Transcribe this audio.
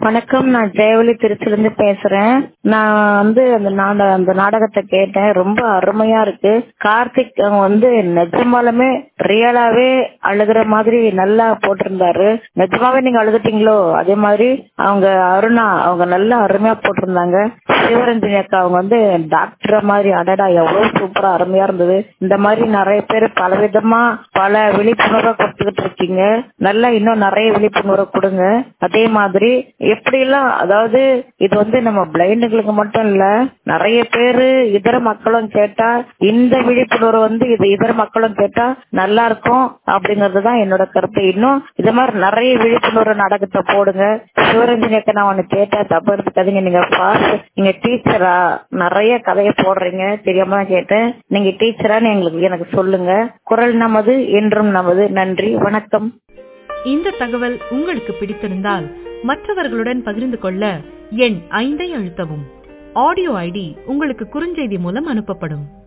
வணக்கம் நான் ஜெயவழி திருச்சிலிருந்து பேசுறேன் நான் வந்து அந்த நாட அந்த நாடகத்தை கேட்டேன் ரொம்ப அருமையா இருக்கு கார்த்திக் அவங்க வந்து நிஜமாலுமே ரியலாவே அழுகிற மாதிரி நல்லா போட்டிருந்தாரு நிஜமாவே நீங்க அழுதுட்டீங்களோ அதே மாதிரி அவங்க அருணா அவங்க நல்லா அருமையா போட்டிருந்தாங்க சிவரஞ்சனி அக்கா அவங்க வந்து டாக்டர் மாதிரி அடடா எவ்வளவு சூப்பரா அருமையா இருந்தது இந்த மாதிரி நிறைய பேர் பல விதமா பல விழிப்புணர்வை கொடுத்துக்கிட்டு இருக்கீங்க நல்லா இன்னும் நிறைய விழிப்புணர்வை கொடுங்க அதே மாதிரி எப்படி எல்லாம் அதாவது இது வந்து நம்ம பிளைண்டுகளுக்கு மட்டும் இல்ல நிறைய பேரு இதர மக்களும் கேட்டா இந்த விழிப்புணர்வு வந்து இது இதர மக்களும் கேட்டா நல்லா இருக்கும் அப்படிங்கறது தான் என்னோட கருத்து இன்னும் இது மாதிரி நிறைய விழிப்புணர்வு நாடகத்தை போடுங்க சிவரஞ்சனி அக்கா நான் ஒண்ணு கேட்டா தப்பு எடுத்துக்காதீங்க நீங்க ஃபாஸ்ட் நீங்க டீச்சரா நிறைய கதையை போடுறீங்க தெரியாம தான் கேட்டேன் நீங்க டீச்சரான்னு எங்களுக்கு எனக்கு சொல்லுங்க குரல் நமது என்றும் நமது நன்றி வணக்கம் இந்த தகவல் உங்களுக்கு பிடித்திருந்தால் மற்றவர்களுடன் பகிர்ந்து கொள்ள எண் ஐந்தை அழுத்தவும் ஆடியோ ஐடி உங்களுக்கு குறுஞ்செய்தி மூலம் அனுப்பப்படும்